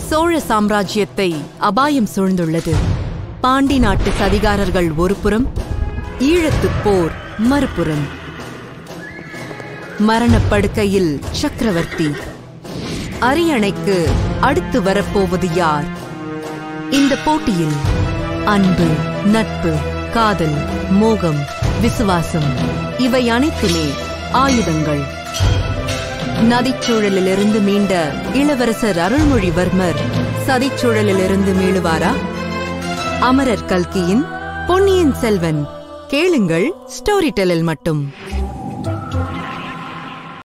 சோழ சாம்ராஜ்யத்தை அபாயம் சூழ்ந்துள்ளது பாண்டி நாட்டு சதிகாரர்கள் ஒருபுறம் ஈழத்துப் போர் மறுபுறம் மரணப்படுக்கையில் சக்கரவர்த்தி அரியணைக்கு அடுத்து வரப்போவது யார் இந்த போட்டியில் அன்பு நட்பு காதல் மோகம் விசுவாசம் இவை அனைத்துமே ஆயுதங்கள் நதிச்சூழலிலிருந்து மீண்ட இளவரசர் அருள்மொழிவர்மர் சதிச்சூழலிலிருந்து மீளுவாரா அமரர் கல்கியின் பொன்னியின் செல்வன் கேளுங்கள் ஸ்டோரி டெலில் மட்டும்